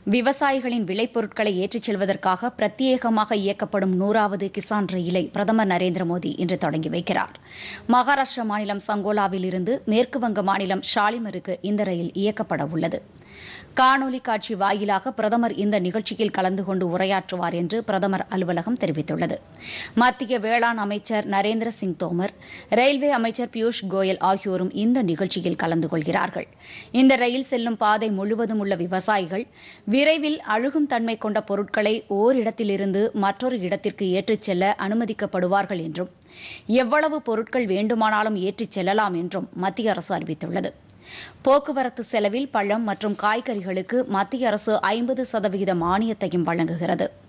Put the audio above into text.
விவசாயிகளின் விளைபொருட்களை ஏற்றிச் செல்வதற்காக பிரத்யேகமாக இயக்கப்படும் நூறாவது கிசான் ரயிலை பிரதமர் நரேந்திர மோடி இன்று தொடங்கி வைக்கிறார் மகாராஷ்டிரா மாநிலம் சங்கோலாவில் இருந்து மேற்குவங்க மாநிலம் ஷாலிமருக்கு இந்த ரயில் இயக்கப்பட உள்ளது காணொலி காட்சி வாயிலாக பிரதமர் இந்த நிகழ்ச்சியில் கலந்து கொண்டு உரையாற்றுவார் என்று பிரதமர் அலுவலகம் தெரிவித்துள்ளது மத்திய வேளாண் அமைச்சர் நரேந்திர சிங் தோமர் ரயில்வே அமைச்சர் பியூஷ் கோயல் ஆகியோரும் இந்த நிகழ்ச்சியில் கலந்து கொள்கிறார்கள் இந்த ரயில் செல்லும் பாதை முழுவதும் உள்ள விவசாயிகள் விரைவில் அழுகும் தன்மை கொண்ட பொருட்களை ஓரிடத்திலிருந்து மற்றொரு இடத்திற்கு ஏற்றிச் செல்ல அனுமதிக்கப்படுவார்கள் என்றும் எவ்வளவு பொருட்கள் வேண்டுமானாலும் ஏற்றிச் செல்லலாம் என்றும் மத்திய அரசு அறிவித்துள்ளது போக்குவரத்து செலவில் பழம் மற்றும் காய்கறிகளுக்கு மத்திய அரசு ஐம்பது சதவிகித மானியத்தையும் வழங்குகிறது